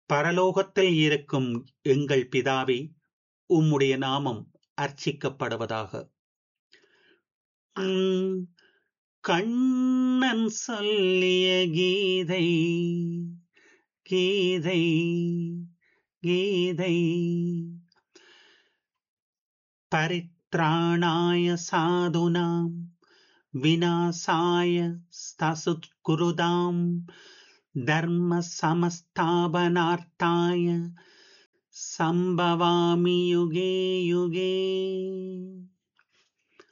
பரலோகத்தில் இருக்கும் எங்கள் பிதாவே உம்முடைய நாமம் அர்ச்சிக்கப்படுவதாக உம் கண்ணன் சொல்லிய கீதை கீதை கீதை பரித்ராணாய சாதுனாம் விநாசாய ஸ்தசுத்குருதாம் தர்ம சமஸ்தாபனார்த்தாய சம்பவாமி யுகே யுகே